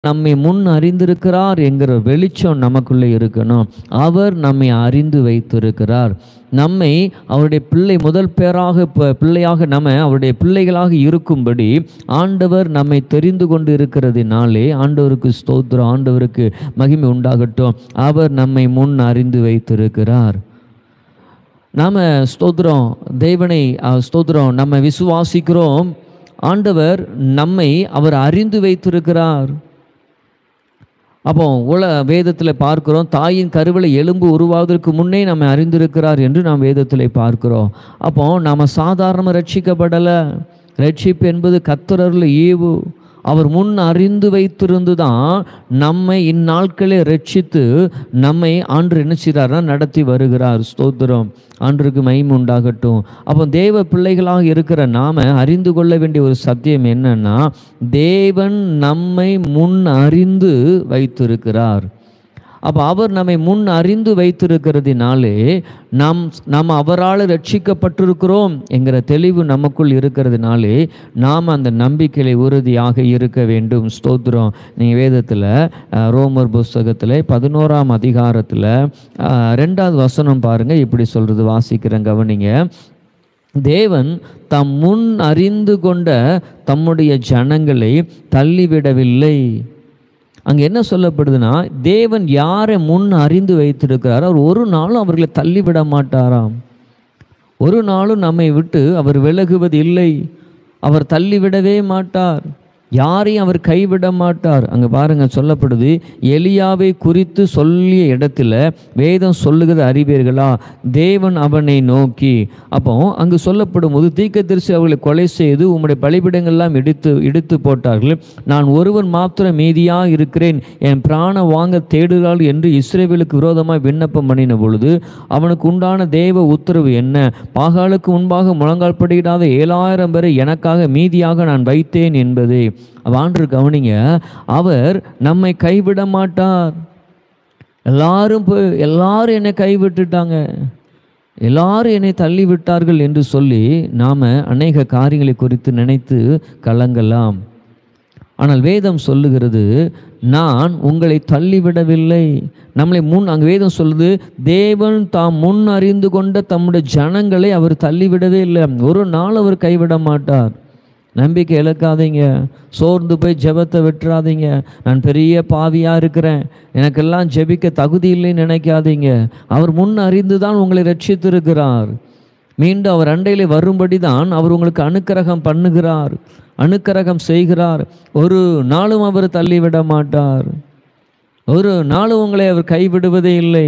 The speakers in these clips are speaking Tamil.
நம்மை முன் அறிந்திருக்கிறார் என்கிற வெளிச்சம் நமக்குள்ளே இருக்கணும் அவர் நம்மை அறிந்து வைத்திருக்கிறார் நம்மை அவருடைய பிள்ளை முதல் பேராக ப- பிள்ளையாக நம்ம அவருடைய பிள்ளைகளாக இருக்கும்படி ஆண்டவர் நம்மை தெரிந்து கொண்டு இருக்கிறதினாலே ஆண்டவருக்கு ஸ்தோத்திரம் ஆண்டவருக்கு மகிமை உண்டாகட்டும் அவர் நம்மை முன் அறிந்து வைத்திருக்கிறார் நாம் ஸ்தோத்திரம் தேவனை அஹ், ஸ்தோத்திரம் நம்ம விசுவாசிக்கிறோம் ஆண்டவர் நம்மை அவர் அறிந்து வைத்திருக்கிறார் அப்போ உல வேதத்தில் பார்க்கிறோம் தாயின் கருவில எலும்பு உருவாவதற்கு முன்னே நம்ம அறிந்திருக்கிறார் என்று நாம் வேதத்தில் பார்க்கிறோம் அப்போ நாம் சாதாரண ரட்சிக்கப்படலை ரட்சிப்பு என்பது கத்துரர்ல ஈவு அவர் முன் அறிந்து வைத்திருந்து தான் நம்மை இந்நாட்களே ரட்சித்து நம்மை ஆண்டு என்ன செய்கிறார்னா நடத்தி வருகிறார் ஸ்தோத்திரம் ஆண்டருக்கு மகிமை உண்டாகட்டும் அப்போ தேவ பிள்ளைகளாக இருக்கிற நாம அறிந்து கொள்ள வேண்டிய ஒரு சத்தியம் என்னன்னா தேவன் நம்மை முன் அறிந்து வைத்திருக்கிறார் அப்போ அவர் நம்மை முன் அறிந்து வைத்திருக்கிறதினாலே நாம் நாம் அவரால் ரட்சிக்கப்பட்டிருக்கிறோம் என்கிற தெளிவு நமக்குள் இருக்கிறதுனாலே நாம் அந்த நம்பிக்கையில உறுதியாக இருக்க வேண்டும் ஸ்தோத்திரம் நீங்கள் வேதத்தில் ரோமர் புஸ்தகத்தில் பதினோராம் அதிகாரத்தில் ரெண்டாவது வசனம் பாருங்கள் இப்படி சொல்கிறது வாசிக்கிறேன் கவனிங்க தேவன் தம் முன் அறிந்து கொண்ட தம்முடைய ஜனங்களை தள்ளிவிடவில்லை அங்கே என்ன சொல்லப்படுதுன்னா தேவன் யாரை முன் அறிந்து வைத்திருக்கிறாரோ அவர் ஒரு நாளும் அவர்களை தள்ளிவிட மாட்டாராம் ஒரு நாளும் நம்மை விட்டு அவர் விலகுவது இல்லை அவர் தள்ளிவிடவே மாட்டார் யாரையும் அவர் கைவிட மாட்டார் அங்கே பாருங்க சொல்லப்படுது எலியாவை குறித்து சொல்லிய இடத்துல வேதம் சொல்லுகிறது அறிவீர்களா தேவன் அவனை நோக்கி அப்போ அங்கு சொல்லப்படும் போது தீர்க்கதரிசி அவர்களை கொலை செய்து உம்முடைய பலிபிடங்கள்லாம் இடித்து இடித்து போட்டார்கள் நான் ஒருவன் மாத்திரம் மீதியாக இருக்கிறேன் என் பிராண வாங்க தேடுகிறாள் என்று இஸ்ரேவேலுக்கு விரோதமாக விண்ணப்பம் பண்ணின பொழுது அவனுக்கு உண்டான தேவ உத்தரவு என்ன பாகாலுக்கு முன்பாக முழங்கால் படியிடாத ஏழாயிரம் பேரை எனக்காக மீதியாக நான் வைத்தேன் என்பதே ஆண்டு கவனிங்க அவர் நம்மை கைவிட மாட்டார் எல்லாரும் போய் எல்லாரும் என்னை கைவிட்டுட்டாங்க எல்லாரும் என்னை தள்ளி விட்டார்கள் என்று சொல்லி நாம் அநேக காரியங்களை குறித்து நினைத்து கலங்கலாம் ஆனால் வேதம் சொல்லுகிறது நான் உங்களை தள்ளிவிடவில்லை நம்மளை முன் அங்கே வேதம் சொல்லுது தேவன் தாம் முன் அறிந்து கொண்ட தம்முடைய ஜனங்களை அவர் தள்ளிவிடவே இல்லை ஒரு நாள் அவர் கைவிட மாட்டார் நம்பிக்கை இழக்காதீங்க சோர்ந்து போய் ஜெபத்தை விட்டுறாதீங்க நான் பெரிய பாவியாக இருக்கிறேன் எனக்கெல்லாம் ஜெபிக்க தகுதி இல்லைன்னு நினைக்காதீங்க அவர் முன் அறிந்து தான் உங்களை ரட்சித்திருக்கிறார் மீண்டும் அவர் அண்டையிலே வரும்படி தான் அவர் உங்களுக்கு அனுக்கிரகம் பண்ணுகிறார் அனுக்கிரகம் செய்கிறார் ஒரு நாளும் அவர் தள்ளிவிட மாட்டார் ஒரு நாளும் உங்களை அவர் கைவிடுவதே இல்லை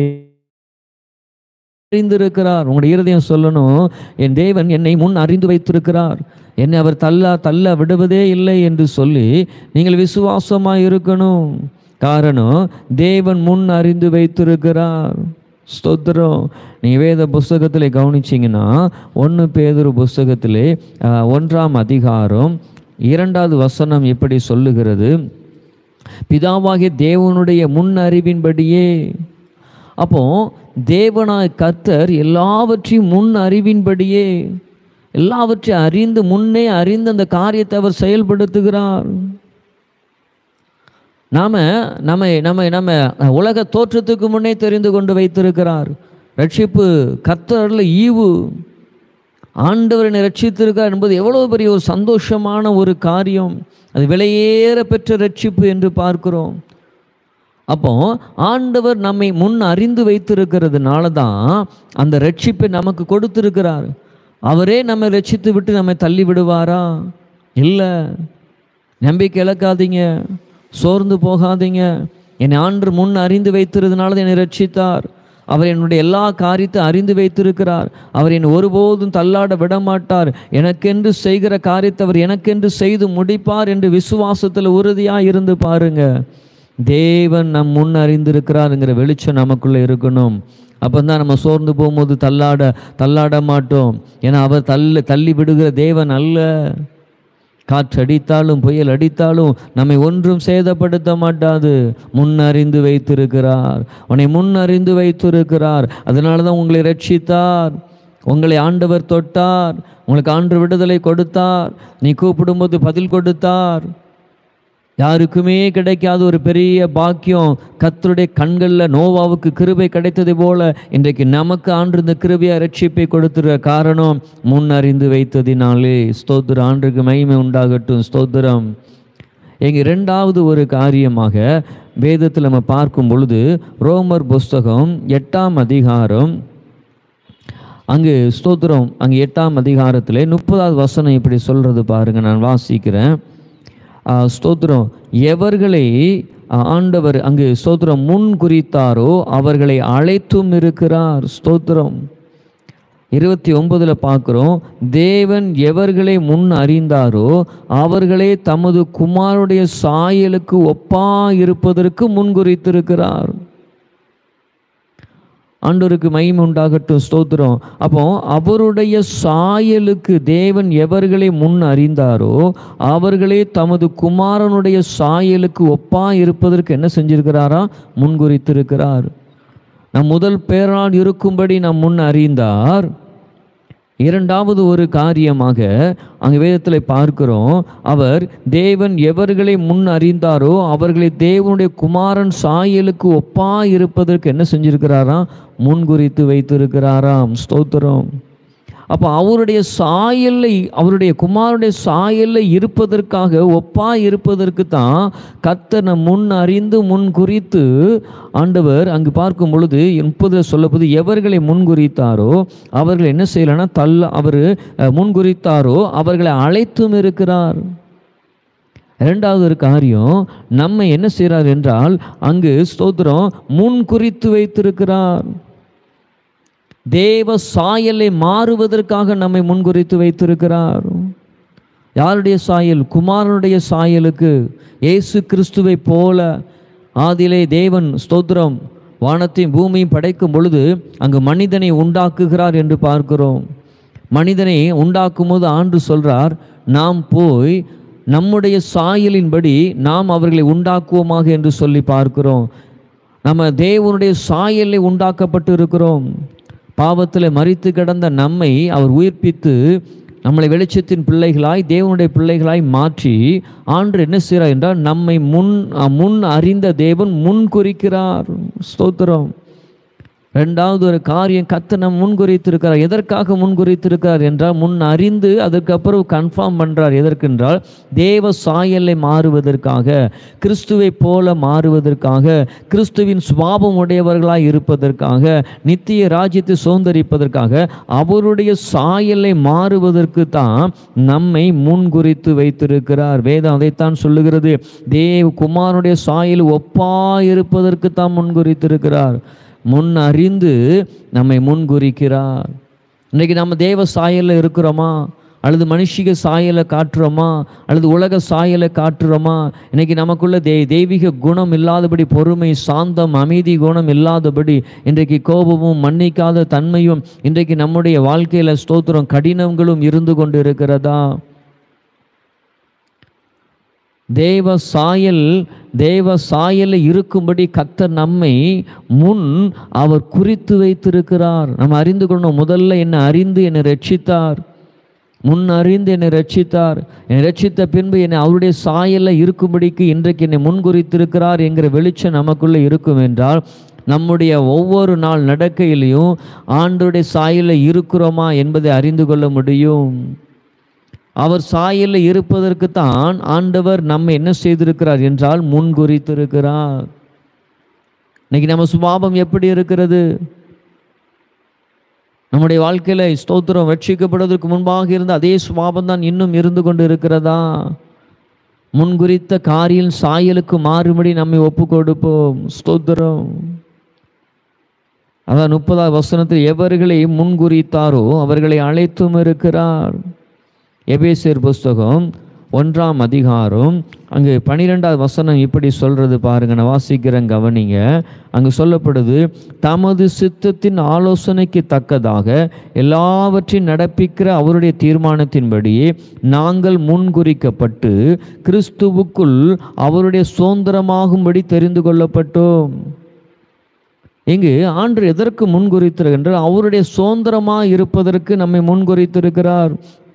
அறிந்திருக்கிறார் உங்களுடைய இருதயம் சொல்லணும் என் தேவன் என்னை முன் அறிந்து வைத்திருக்கிறார் என்னை அவர் தள்ள தள்ள விடுவதே இல்லை என்று சொல்லி நீங்கள் விசுவாசமாக இருக்கணும் காரணம் தேவன் முன் அறிந்து வைத்திருக்கிறார் ஸ்தோத்திரம் நீங்கள் வேத புஸ்தகத்தில் கவனிச்சிங்கன்னா ஒன்று பேதுரு புஸ்தகத்திலே ஆஹ், ஒன்றாம் அதிகாரம் இரண்டாவது வசனம் இப்படி சொல்லுகிறது பிதாவாகிய தேவனுடைய முன் அறிவின்படியே அப்போ தேவனாய் கர்த்தர் எல்லாவற்றையும் முன் அறிவின்படியே எல்லாவற்றையும் அறிந்து முன்னே அறிந்து அந்த காரியத்தை அவர் செயல்படுத்துகிறார் நாம நம்ம நம்ம நம்ம உலக தோற்றத்துக்கு முன்னே தெரிந்து கொண்டு வைத்திருக்கிறார் ரட்சிப்பு கர்த்தரில் ஈவு ஆண்டவர் என்னை ரட்சித்திருக்கார் என்பது எவ்வளவு பெரிய ஒரு சந்தோஷமான ஒரு காரியம் அது விலையேற பெற்ற ரட்சிப்பு என்று பார்க்கிறோம் அப்போ ஆண்டவர் நம்மை முன் அறிந்து வைத்திருக்கிறதுனால தான் அந்த ரட்சிப்பை நமக்கு கொடுத்திருக்கிறார் அவரே நம்மை ரட்சித்து விட்டு நம்மை தள்ளி விடுவாரா இல்லை நம்பிக்கை இழக்காதீங்க சோர்ந்து போகாதீங்க என்னை ஆண்டு முன் அறிந்து வைத்திருந்தனால தான் என்னை ரட்சித்தார் அவர் என்னுடைய எல்லா காரியத்தை அறிந்து வைத்திருக்கிறார் அவர் என்னை ஒருபோதும் தள்ளாட விட மாட்டார் எனக்கென்று செய்கிற காரியத்தை அவர் எனக்கென்று செய்து முடிப்பார் என்று விசுவாசத்தில் உறுதியாக இருந்து பாருங்க தேவன் நம் முன் அறிந்திருக்கிறாருங்கிற வெளிச்சம் நமக்குள்ளே இருக்கணும் அப்போ தான் நம்ம சோர்ந்து போகும்போது தள்ளாட தள்ளாட மாட்டோம் ஏன்னா அவர் தள்ளி தள்ளி விடுகிற தேவன் அல்ல காற்று அடித்தாலும் புயல் அடித்தாலும் நம்மை ஒன்றும் சேதப்படுத்த மாட்டாது முன்னறிந்து வைத்திருக்கிறார் உன்னை முன்னறிந்து வைத்திருக்கிறார் அதனால தான் உங்களை ரட்சித்தார் உங்களை ஆண்டவர் தொட்டார் உங்களுக்கு ஆண்டு விடுதலை கொடுத்தார் நீ கூப்பிடும்போது பதில் கொடுத்தார் யாருக்குமே கிடைக்காத ஒரு பெரிய பாக்கியம் கர்த்தருடைய கண்களில் நோவாவுக்கு கிருபை கிடைத்தது போல இன்றைக்கு நமக்கு ஆண்டு இந்த கிருபையை ரட்சிப்பை கொடுத்துருக்க காரணம் முன் அறிந்து வைத்ததினாலே ஸ்தோத்திரம் ஆண்டுக்கு மகிமை உண்டாகட்டும் ஸ்தோத்திரம் எங்க இரண்டாவது ஒரு காரியமாக வேதத்தில் நம்ம பார்க்கும் பொழுது ரோமர் புஸ்தகம் எட்டாம் அதிகாரம் அங்கு ஸ்தோத்திரம் அங்கு எட்டாம் அதிகாரத்திலே முப்பதாவது வசனம் இப்படி சொல்றது பாருங்க நான் வாசிக்கிறேன் ஆ, ஸ்தோத்திரம் எவர்களை ஆண்டவர் அங்கு ஸ்தோத்திரம் முன் குறித்தாரோ அவர்களை அழைத்தும் இருக்கிறார் ஸ்தோத்திரம் இருபத்தி ஒன்பதுல பார்க்குறோம் தேவன் எவர்களை முன் அறிந்தாரோ அவர்களே தமது குமாருடைய சாயலுக்கு ஒப்பா இருப்பதற்கு முன்குறித்திருக்கிறார் ஆண்டவருக்கு மகிமை உண்டாகட்டும் ஸ்தோத்திரம் அப்போ அவருடைய சாயலுக்கு தேவன் எவர்களை முன் அறிந்தாரோ அவர்களே தமது குமாரனுடைய சாயலுக்கு ஒப்பா இருப்பதற்கு என்ன செஞ்சிருக்கிறாரா முன்குறித்திருக்கிறார் நம் முதல் பேரால் இருக்கும்படி நாம் முன் அறிந்தார் இரண்டாவது ஒரு காரியமாக அங்கு வேதத்தில் பார்க்கிறோம் அவர் தேவன் எவர்களை முன் அறிந்தாரோ அவர்களை தேவனுடைய குமாரன் சாயலுக்கு ஒப்பா இருப்பதற்கு என்ன செஞ்சிருக்கிறாராம் முன்குறித்து வைத்திருக்கிறாராம் ஸ்தோத்திரம் அப்போ அவருடைய சாயல்ல அவருடைய குமாரனுடைய சாயல்ல இருப்பதற்காக ஒப்பா இருப்பதற்கு தான் கர்த்தர் நம் முன் அறிந்து முன் குறித்து ஆண்டவர் அங்கு பார்க்கும் பொழுது முப்பதில் சொல்லப்போது எவர்களை முன் குறித்தாரோ அவர்கள் என்ன செய்யலைன்னா தள்ள அவர் முன் குறித்தாரோ அவர்களை அழைத்தும் இருக்கிறார் இரண்டாவது ஒரு காரியம் நம்மை என்ன செய்கிறார் என்றால் அங்கு ஸ்தோத்திரம் முன் குறித்து வைத்திருக்கிறார் தேவ சாயலை மாறுவதற்காக நம்மை முன்குறித்து வைத்திருக்கிறார் யாருடைய சாயல் குமாரனுடைய சாயலுக்கு இயேசு கிறிஸ்துவை போல ஆதியிலே தேவன் ஸ்தோத்திரம் வானத்தையும் பூமியும் படைக்கும் பொழுது அங்கு மனிதனை உண்டாக்குகிறார் என்று பார்க்கிறோம் மனிதனை உண்டாக்கும் போது ஆண்டு சொல்றார் நாம் போய் நம்முடைய சாயலின்படி நாம் அவர்களை உண்டாக்குவோமாக என்று சொல்லி பார்க்கிறோம் நம்ம தேவனுடைய சாயலை உண்டாக்கப்பட்டு இருக்கிறோம் பாவத்தில் மறித்து கிடந்த நம்மை அவர் உயிர்ப்பித்து நம்மளை வெளிச்சத்தின் பிள்ளைகளாய் தேவனுடைய பிள்ளைகளாய் மாற்றி ஆண்டு என்ன செய்கிறார் என்றால் நம்மை முன் முன் அறிந்த தேவன் முன் குறிக்கிறார் ஸ்தோத்திரம் ரெண்டாவது ஒரு காரியம் கத்த நம் முன்குறித்திருக்கிறார் எதற்காக முன்குறித்திருக்கிறார் என்றால் முன் அறிந்து அதற்கப்புறம் கன்ஃபார்ம் பண்ணுறார் எதற்கென்றால் தேவ சாயலை மாறுவதற்காக கிறிஸ்துவை போல மாறுவதற்காக கிறிஸ்துவின் சுபாவம் உடையவர்களாய் இருப்பதற்காக நித்திய ராஜ்யத்தை சுதந்திரிப்பதற்காக அவருடைய சாயலை மாறுவதற்கு தான் நம்மை முன்குறித்து வைத்திருக்கிறார் வேதம் அதைத்தான் சொல்லுகிறது தேவ குமாரனுடைய சாயல் ஒப்பா இருப்பதற்கு தான் முன்குறித்திருக்கிறார் முன் அறிந்து நம்மை முன்குறிக்கிறார் இன்னைக்கு நம்ம தேவ சாயலில் இருக்கிறோமா அல்லது மனுஷிக சாயலை காட்டுறோமா அல்லது உலக சாயலை காட்டுறோமா இன்னைக்கு நமக்குள்ள தே தெய்வீக குணம் இல்லாதபடி பொறுமை சாந்தம் அமைதி குணம் இல்லாதபடி இன்றைக்கு கோபமும் மன்னிக்காத தன்மையும் இன்றைக்கு நம்முடைய வாழ்க்கையில் ஸ்தோத்திரம் கடினங்களும் இருந்து கொண்டு இருக்கிறதா தேவ சாயல் தேவ சாயல இருக்கும்படி கர்த்தர் நம்மை முன் அவர் குறித்து வைத்திருக்கிறார் நம்ம அறிந்து கொள்ளணும் முதல்ல என்னை அறிந்து என்னை ரட்சித்தார் முன் அறிந்து என்னை ரட்சித்தார் என்னை ரட்சித்த பின்பு என்னை அவருடைய சாயல்ல இருக்கும்படிக்கு இன்றைக்கு என்னை முன் குறித்திருக்கிறார் என்கிற வெளிச்சம் நமக்குள்ளே இருக்கும் என்றால் நம்முடைய ஒவ்வொரு நாள் நடக்கையிலையும் ஆண்டோடைய சாயல்ல இருக்கிறோமா என்பதை அறிந்து கொள்ள முடியும் அவர் சாயலில் இருப்பதற்கு தான் ஆண்டவர் நம்ம என்ன செய்திருக்கிறார் என்றால் முன்குறித்திருக்கிறார் இன்னைக்கு நம்ம சுபாவம் எப்படி இருக்கிறது நம்முடைய வாழ்க்கையில ஸ்தோத்திரம் ரட்சிக்கப்படுவதற்கு முன்பாக இருந்த அதே சுபாவம் தான் இன்னும் இருந்து கொண்டு இருக்கிறதா முன்குறித்த காரியம் சாயலுக்கு மாறுபடி நம்மை ஒப்பு கொடுப்போம் ஸ்தோத்திரம் அதான் முப்பதாவது வசனத்தில் எவர்களை முன்குறித்தாரோ அவர்களை அழைத்தும் இருக்கிறார் எபேசியர் புஸ்தகம் ஒன்றாம் அதிகாரம் அங்கு பனிரெண்டாவது வசனம் இப்படி சொல்றது பாருங்க நான் வாசிக்கிறேன் கவனிங்க அங்கு சொல்லப்படுது தமது சித்தத்தின் ஆலோசனைக்கு தக்கதாக எல்லாவற்றையும் நடப்பிக்கிற அவருடைய தீர்மானத்தின்படியே நாங்கள் முன்குறிக்கப்பட்டு கிறிஸ்துவுக்குள் அவருடைய சுதந்திரமாகும்படி தெரிந்து கொள்ளப்பட்டோம் இங்கு ஆண்டு எதற்கு முன்குறித்திருக்கின்றார் அவருடைய சுதந்திரமாக இருப்பதற்கு நம்மை முன்குறித்திருக்கிறார்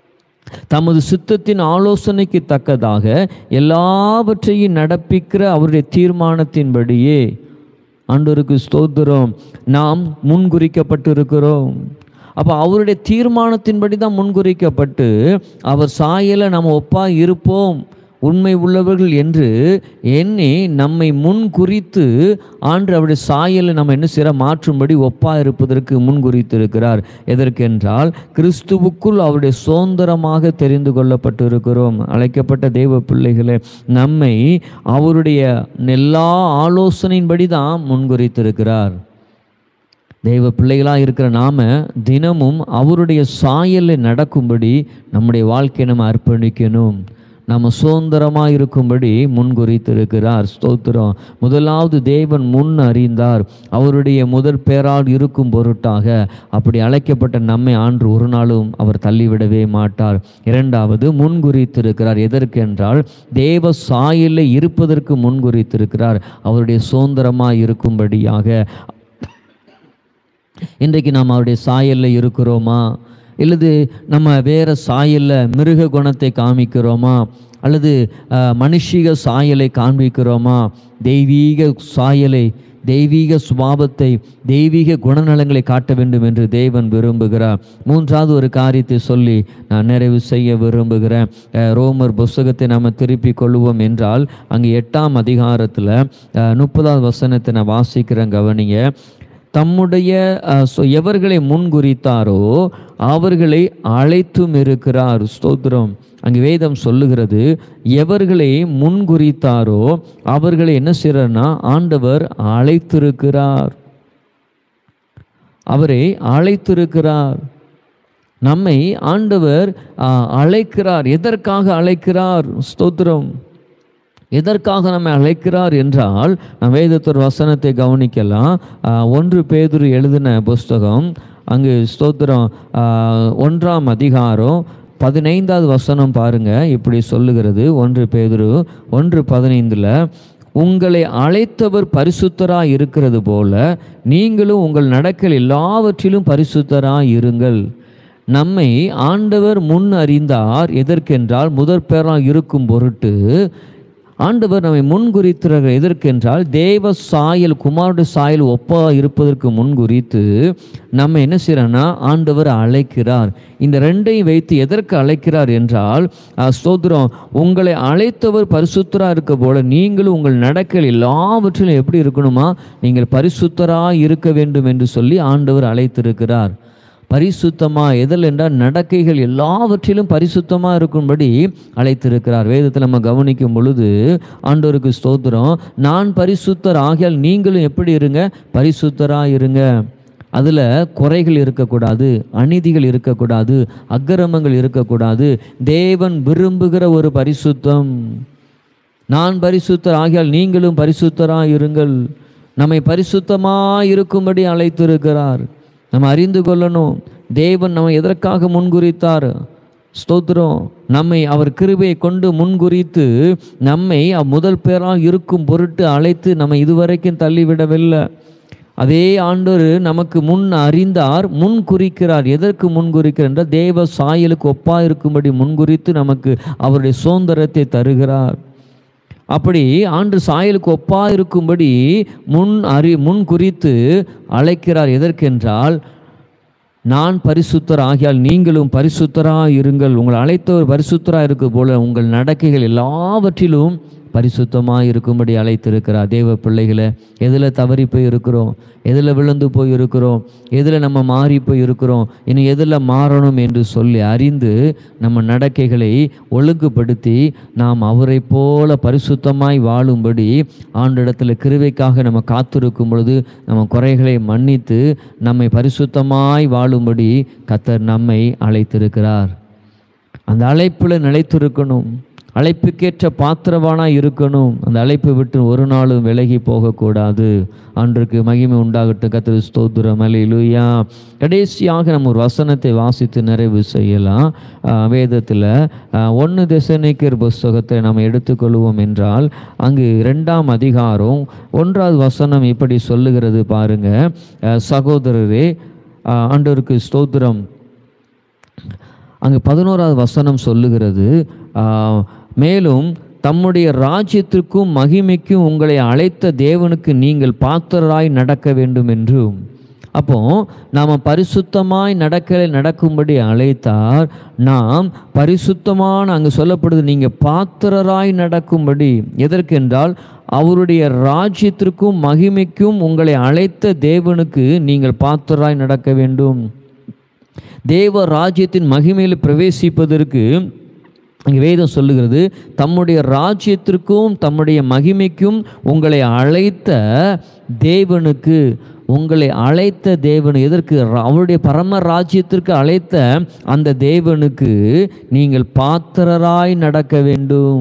தமது சித்தத்தின் ஆலோசனைக்கு தக்கதாக எல்லாவற்றையும் நடப்பிக்கிற அவருடைய தீர்மானத்தின்படியே ஆண்டவருக்கு ஸ்தோத்திரம் நாம் முன்குறிக்கப்பட்டிருக்கிறோம் அப்போ அவருடைய தீர்மானத்தின்படி தான் முன்குறிக்கப்பட்டு அவர் சாயல நம்ம ஒப்பா இருப்போம் உண்மை உள்ளவர்கள் என்று எண்ணி நம்மை முன் குறித்து ஆண்டு அவருடைய சாயலை நம்ம என்ன செய்ய மாற்றும்படி ஒப்பா இருப்பதற்கு முன் குறித்திருக்கிறார் எதற்கென்றால் கிறிஸ்துவுக்குள் அவருடைய சுதந்திரமாக தெரிந்து கொள்ளப்பட்டிருக்கிறோம் அழைக்கப்பட்ட தெய்வ பிள்ளைகளே நம்மை அவருடைய எல்லா ஆலோசனையின்படி தான் முன்குறித்திருக்கிறார் தெய்வ பிள்ளைகளாக இருக்கிற நாம தினமும் அவருடைய சாயலில் நடக்கும்படி நம்முடைய வாழ்க்கையை நம்ம அர்ப்பணிக்கணும் நம்ம சுதந்திரமாக இருக்கும்படி முன்குறித்திருக்கிறார் ஸ்தோத்திரம் முதலாவது தேவன் முன் அறிந்தார் அவருடைய முதல் பேரால் இருக்கும் பொருட்டாக அப்படி அழைக்கப்பட்ட நம்மை ஆண்டு ஒரு நாளும் அவர் தள்ளிவிடவே மாட்டார் இரண்டாவது முன்குறித்திருக்கிறார் எதற்கென்றால் தேவ சாயலில் இருப்பதற்கு முன்குறித்திருக்கிறார் அவருடைய சுதந்திரமாக இருக்கும்படியாக இன்றைக்கு நாம் அவருடைய சாயலில் இருக்கிறோமா இல்லது நம்ம வேற சாயலில் மிருக குணத்தை காமிக்கிறோமா அல்லது அஹ், மனுஷிக சாயலை காண்பிக்கிறோமா தெய்வீக சாயலை தெய்வீக சுபாவத்தை தெய்வீக குணநலங்களை காட்ட வேண்டும் என்று தேவன் விரும்புகிறார் மூன்றாவது ஒரு காரியத்தை சொல்லி நான் நிறைவு செய்ய விரும்புகிறேன் அஹ், ரோமர் புஸ்தகத்தை நாம் திருப்பி கொள்வோம் என்றால் அங்கே எட்டாம் அதிகாரத்தில் முப்பதாவது வசனத்தை நான் வாசிக்கிறேன் கவனிங்க தம்முடைய அஹ், சொ- எவர்களை முன்குறித்தாரோ அவர்களை அழைத்தும் இருக்கிறார் ஸ்தோத்திரம் அங்கே வேதம் சொல்லுகிறது எவர்களை முன்குறித்தாரோ அவர்களை என்ன செய்யறார்னா ஆண்டவர் அழைத்திருக்கிறார் அவரை அழைத்திருக்கிறார் நம்மை ஆண்டவர் அஹ், அழைக்கிறார் எதற்காக அழைக்கிறார் ஸ்தோத்திரம் எதற்காக நம்மை அழைக்கிறார் என்றால் நாம் வேதத்தொரு வசனத்தை கவனிக்கலாம் ஆஹ், ஒன்று பேதுரு எழுதின புஸ்தகம் அங்கு ஸ்தோத்திரம் ஆஹ், ஒன்றாம் அதிகாரம் பதினைந்தாவது வசனம் பாருங்க இப்படி சொல்லுகிறது ஒன்று பேதுரு ஒன்று பதினைந்தில் உங்களை அழைத்தவர் பரிசுத்தராய் இருக்கிறது போல நீங்களும் உங்கள் நடக்கல் எல்லாவற்றிலும் பரிசுத்தராய் இருங்கள் நம்மை ஆண்டவர் முன் அறிந்தார் எதற்கென்றால் முதற் பேராக இருக்கும் பொருட்டு ஆண்டவர் நம்மை முன்குறித்திருக்கிற எதற்கென்றால் தேவ சாயல் குமாருடைய சாயல் ஒப்பா இருப்பதற்கு முன்குறித்து நம்ம என்ன செய்யறோம்னா ஆண்டவர் அழைக்கிறார் இந்த ரெண்டையும் வைத்து எதற்கு அழைக்கிறார் என்றால் அஹ், ஸ்தோத்திரம் உங்களை அழைத்தவர் பரிசுத்தராக இருக்க போல நீங்களும் உங்கள் நடக்கல் எல்லாவற்றிலும் எப்படி இருக்கணுமா நீங்கள் பரிசுத்தராக இருக்க வேண்டும் என்று சொல்லி ஆண்டவர் அழைத்திருக்கிறார் பரிசுத்தமாக எதில் என்றால் நடக்கைகள் எல்லாவற்றிலும் பரிசுத்தமாக இருக்கும்படி அழைத்திருக்கிறார் வேதத்தில் நம்ம கவனிக்கும் பொழுது ஆண்டவருக்கு ஸ்தோத்திரம் நான் பரிசுத்தர் ஆகியால் நீங்களும் எப்படி இருங்க பரிசுத்தராக இருங்க அதில் குறைகள் இருக்கக்கூடாது அநீதிகள் இருக்கக்கூடாது அக்கிரமங்கள் இருக்கக்கூடாது தேவன் விரும்புகிற ஒரு பரிசுத்தம் நான் பரிசுத்தர் ஆகியால் நீங்களும் பரிசுத்தராக இருங்கள் நம்மை பரிசுத்தமாக இருக்கும்படி அழைத்திருக்கிறார் நம்ம அறிந்து கொள்ளணும் தேவன் நம்ம எதற்காக முன்குறித்தார் ஸ்தோத்திரம் நம்மை அவர் கிருபையை கொண்டு முன்குறித்து நம்மை அவ் முதல் பேராக இருக்கும் பொருட்டு அழைத்து நம்ம இதுவரைக்கும் தள்ளிவிடவில்லை அதே ஆண்டவர் நமக்கு முன் அறிந்தார் முன் குறிக்கிறார் எதற்கு முன் குறிக்கிறார் என்றால் தேவ சாயலுக்கு ஒப்பா இருக்கும்படி முன்குறித்து நமக்கு அவருடைய சுதந்திரத்தை தருகிறார் அப்படி ஆண்டு சாயலுக்கு ஒப்பா இருக்கும்படி முன் அறி முன் குறித்து அழைக்கிறார் எதற்கென்றால் நான் பரிசுத்தர் ஆகியால் நீங்களும் பரிசுத்தராக இருங்கள் உங்களை அழைத்தவர் பரிசுத்தராக இருக்க போல உங்கள் நடக்கைகள் எல்லாவற்றிலும் பரிசுத்தமாக இருக்கும்படி அழைத்திருக்கிறார் தேவ பிள்ளைகளை எதில் தவறி போய் இருக்கிறோம் எதில் விழுந்து போய் இருக்கிறோம் எதில் நம்ம மாறி போய் இருக்கிறோம் இனி எதில் மாறணும் என்று சொல்லி அறிந்து நம்ம நடக்கைகளை ஒழுங்குபடுத்தி நாம் அவரை போல பரிசுத்தமாய் வாழும்படி ஆண்டிடத்தில் கிருவைக்காக நம்ம காத்திருக்கும் பொழுது நம்ம குறைகளை மன்னித்து நம்மை பரிசுத்தமாய் வாழும்படி கத்தர் நம்மை அழைத்திருக்கிறார் அந்த அழைப்பில் நிலைத்திருக்கணும் அழைப்புக்கேற்ற பாத்திரவானாக இருக்கணும் அந்த அழைப்பை விட்டு ஒரு நாளும் விலகி போகக்கூடாது அன்றைக்கு மகிமை உண்டாகட்டும் கத்திர ஸ்தோத்திரம் அலையிலுயா கடைசியாக நம்ம ஒரு வசனத்தை வாசித்து நிறைவு செய்யலாம் வேதத்தில் ஒன்று திசைநிக்கர் புஸ்தகத்தை நாம் எடுத்துக்கொள்வோம் என்றால் அங்கு ரெண்டாம் அதிகாரம் ஒன்றாவது வசனம் இப்படி சொல்லுகிறது பாருங்க அஹ், சகோதரரே அஹ், ஆண்டவருக்கு ஸ்தோத்திரம் அங்கு பதினோராவது வசனம் சொல்லுகிறது ஆ, மேலும் தம்முடைய ராஜ்யத்திற்கும் மகிமைக்கும் உங்களை அழைத்த தேவனுக்கு நீங்கள் பாத்திரராய் நடக்க வேண்டும் என்றும் அப்போ நாம் பரிசுத்தமாய் நடக்க நடக்கும்படி அழைத்தார் நாம் பரிசுத்தமான அங்கு சொல்லப்படுது நீங்கள் பாத்திரராய் நடக்கும்படி எதற்கென்றால் அவருடைய ராஜ்யத்திற்கும் மகிமைக்கும் உங்களை அழைத்த தேவனுக்கு நீங்கள் பாத்திரராய் நடக்க வேண்டும் தேவ ராஜ்யத்தின் மகிமையில் பிரவேசிப்பதற்கு இங்கே வேதம் சொல்லுகிறது தம்முடைய ராஜ்யத்திற்கும் தம்முடைய மகிமைக்கும் உங்களை அழைத்த தேவனுக்கு உங்களை அழைத்த தேவன் எதற்கு ர- அவருடைய பரம ராஜ்யத்திற்கு அழைத்த அந்த தேவனுக்கு நீங்கள் பாத்திரராய் நடக்க வேண்டும்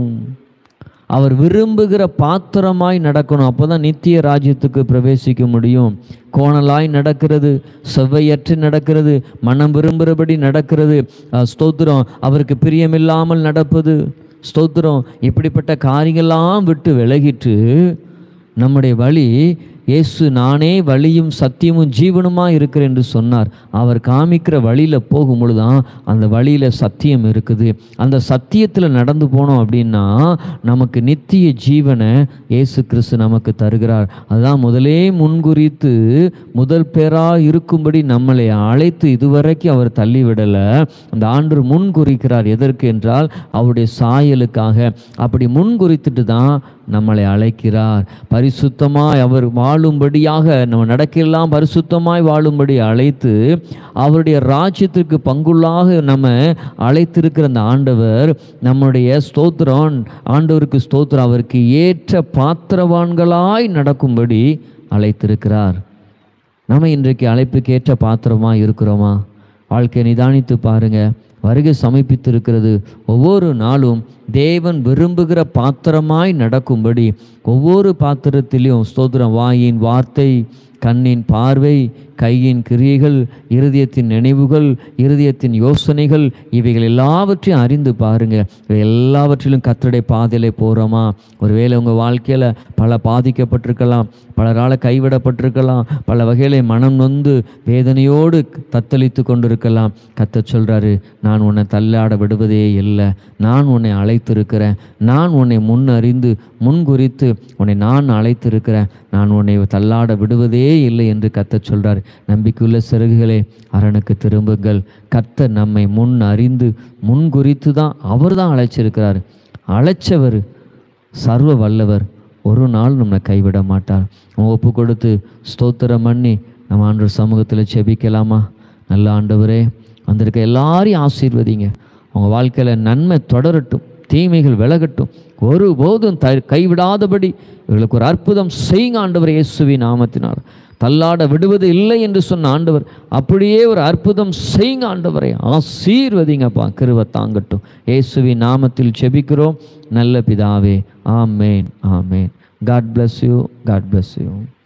அவர் விரும்புகிற பாத்திரமாய் நடக்கணும் அப்போ தான் நித்திய ராஜ்யத்துக்கு பிரவேசிக்க முடியும் கோணலாய் நடக்கிறது செவ்வையற்று நடக்கிறது மனம் விரும்புகிறபடி நடக்கிறது அஹ், ஸ்தோத்திரம் அவருக்கு பிரியமில்லாமல் நடப்பது ஸ்தோத்திரம் இப்படிப்பட்ட காரியங்கள்லாம் விட்டு விலகிட்டு நம்முடைய வழி இயேசு நானே வழியும் சத்தியமும் ஜீவனுமாக இருக்கிறேன் என்று சொன்னார் அவர் காமிக்கிற வழியில் போகும் பொழுதுதான் அந்த வழியில் சத்தியம் இருக்குது அந்த சத்தியத்தில் நடந்து போனோம் அப்படின்னா நமக்கு நித்திய ஜீவனை இயேசு கிறிஸ்து நமக்கு தருகிறார் அதுதான் முதலே முன்குறித்து முதல் பேராக இருக்கும்படி நம்மளை அழைத்து இதுவரைக்கும் அவர் தள்ளிவிடலை அந்த ஆண்டு முன்குறிக்கிறார் எதற்கு என்றால் அவருடைய சாயலுக்காக அப்படி முன்குறித்துட்டு தான் நம்மளை அழைக்கிறார் பரிசுத்தமாய் அவர் வாழும்படியாக நம்ம நடக்கையெல்லாம் பரிசுத்தமாய் வாழும்படி அழைத்து அவருடைய ராஜ்யத்திற்கு பங்குள்ளாக நம்ம அழைத்திருக்கிற அந்த ஆண்டவர் நம்முடைய ஸ்தோத்திரம் ஆண்டவருக்கு ஸ்தோத்திரம் அவருக்கு ஏற்ற பாத்திரவான்களாய் நடக்கும்படி அழைத்திருக்கிறார் நம்ம இன்றைக்கு அழைப்புக்கு ஏற்ற பாத்திரமா இருக்கிறோமா வாழ்க்கையை நிதானித்து பாருங்க வருகை சமீபித்திருக்கிறது ஒவ்வொரு நாளும் தேவன் விரும்புகிற பாத்திரமாய் நடக்கும்படி ஒவ்வொரு பாத்திரத்திலையும் ஸ்தோத்திரம் வாயின் வார்த்தை கண்ணின் பார்வை கையின் கிரியைகள் இருதயத்தின் நினைவுகள் இருதயத்தின் யோசனைகள் இவைகள் எல்லாவற்றையும் அறிந்து பாருங்க இவை எல்லாவற்றிலும் கத்தருடைய பாதையிலே போகிறோமா ஒருவேளை உங்கள் வாழ்க்கையில் பல பாதிக்கப்பட்டிருக்கலாம் பலரால் கைவிடப்பட்டிருக்கலாம் பல வகையில மனம் நொந்து வேதனையோடு தத்தளித்து கொண்டிருக்கலாம் கத்த சொல்கிறாரு நான் உன்னை தள்ளாட விடுவதே இல்லை நான் உன்னை அழைத்திருக்கிறேன் நான் உன்னை முன் அறிந்து முன் குறித்து உன்னை நான் அழைத்திருக்கிறேன் நான் உன்னை தள்ளாட விடுவதே இல்லை என்று கத்த சொல்றார் நம்பிக்கையுள்ள சிறகுகளே அரணுக்கு திரும்புங்கள் கத்த நம்மை முன் அறிந்து முன் குறித்து தான் அவர் தான் அழைச்சிருக்கிறார் அழைச்சவர் சர்வ வல்லவர் ஒரு நாள் நம்மை கைவிட மாட்டார் நம்ம ஒப்பு கொடுத்து ஸ்தோத்திரம் பண்ணி நம்ம ஆண்டு சமூகத்தில் செபிக்கலாமா நல்ல ஆண்டவரே வந்திருக்க எல்லாரையும் ஆசீர்வதிங்க உங்கள் வாழ்க்கையில் நன்மை தொடரட்டும் தீமைகள் விலகட்டும் ஒருபோதும் த கைவிடாதபடி இவர்களுக்கு ஒரு அற்புதம் செய்யுங்க ஆண்டவர் இயேசுவின் நாமத்தினால் தள்ளாட விடுவது இல்லை என்று சொன்ன ஆண்டவர் அப்படியே ஒரு அற்புதம் செய்யுங்க ஆண்டவரை ஆசீர்வதிங்கப்பா கிருபை தாங்கட்டும் இயேசுவின் நாமத்தில் செபிக்கிறோம் நல்ல பிதாவே ஆமேன் ஆமேன் god bless you god bless you